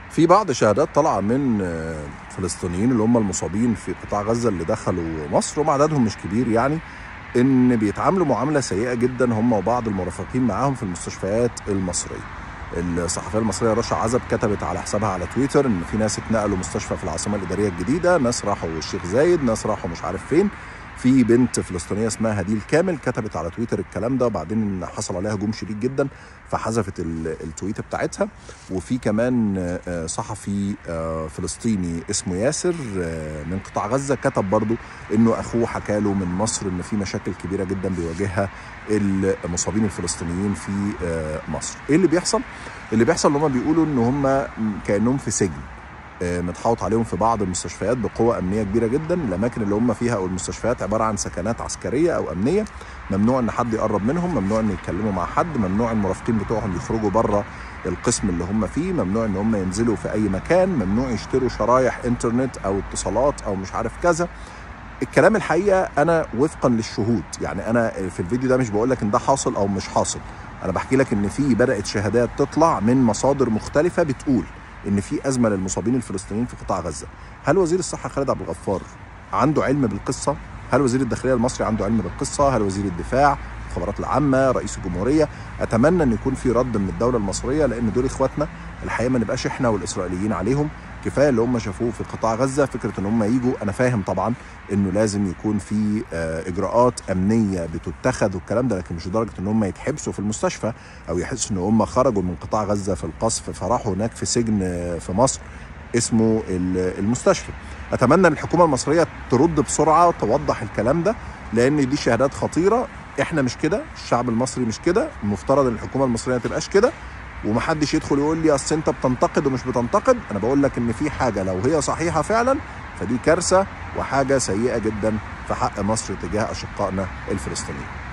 في بعض شهادات طالعه من فلسطينيين اللي هم المصابين في قطاع غزه اللي دخلوا مصر وهم عددهم مش كبير يعني ان بيتعاملوا معامله سيئه جدا هم وبعض المرافقين معاهم في المستشفيات المصريه. الصحفيه المصريه رشا عزب كتبت على حسابها على تويتر ان في ناس اتنقلوا مستشفى في العاصمه الاداريه الجديده، ناس راحوا الشيخ زايد، ناس راحوا مش عارف فين. في بنت فلسطينيه اسمها هديل كامل كتبت على تويتر الكلام ده وبعدين حصل عليها هجوم شديد جدا فحذفت التويته بتاعتها وفي كمان صحفي فلسطيني اسمه ياسر من قطاع غزه كتب برضو انه اخوه حكى له من مصر ان في مشاكل كبيره جدا بيواجهها المصابين الفلسطينيين في مصر ايه اللي بيحصل اللي بيحصل ان هم بيقولوا ان هم كانهم في سجن متحوط عليهم في بعض المستشفيات بقوة أمنية كبيرة جدا الأماكن اللي هم فيها أو المستشفيات عبارة عن سكنات عسكرية أو أمنية ممنوع إن حد يقرب منهم ممنوع إن يتكلموا مع حد ممنوع المرافقين بتوعهم يخرجوا بره القسم اللي هم فيه ممنوع إن هم ينزلوا في أي مكان ممنوع يشتروا شرايح إنترنت أو اتصالات أو مش عارف كذا الكلام الحقيقة أنا وفقا للشهود يعني أنا في الفيديو ده مش بقول لك إن ده حاصل أو مش حاصل أنا بحكي لك إن في بدأت شهادات تطلع من مصادر مختلفة بتقول ان في ازمه للمصابين الفلسطينيين في قطاع غزه هل وزير الصحه خالد عبد الغفار عنده علم بالقصه هل وزير الداخليه المصري عنده علم بالقصه هل وزير الدفاع الخبرات العامه رئيس الجمهوريه اتمنى ان يكون في رد من الدوله المصريه لان دول اخواتنا الحقيقه ما نبقاش احنا والاسرائيليين عليهم كفايه اللي هم شافوه في قطاع غزه فكره ان هم يجوا انا فاهم طبعا انه لازم يكون في اجراءات امنيه بتتخذ والكلام ده لكن مش لدرجه ان هم يتحبسوا في المستشفى او يحسوا ان هم خرجوا من قطاع غزه في القصف فراحوا هناك في سجن في مصر اسمه المستشفى اتمنى ان الحكومه المصريه ترد بسرعه وتوضح الكلام ده لان دي شهادات خطيره احنا مش كده الشعب المصري مش كده المفترض ان الحكومه المصريه ما تبقاش كده ومحدش يدخل يقول لي اصل انت بتنتقد ومش بتنتقد انا بقول لك ان في حاجه لو هي صحيحه فعلا فدي كارثه وحاجه سيئه جدا في حق مصر تجاه اشقائنا الفلسطينيين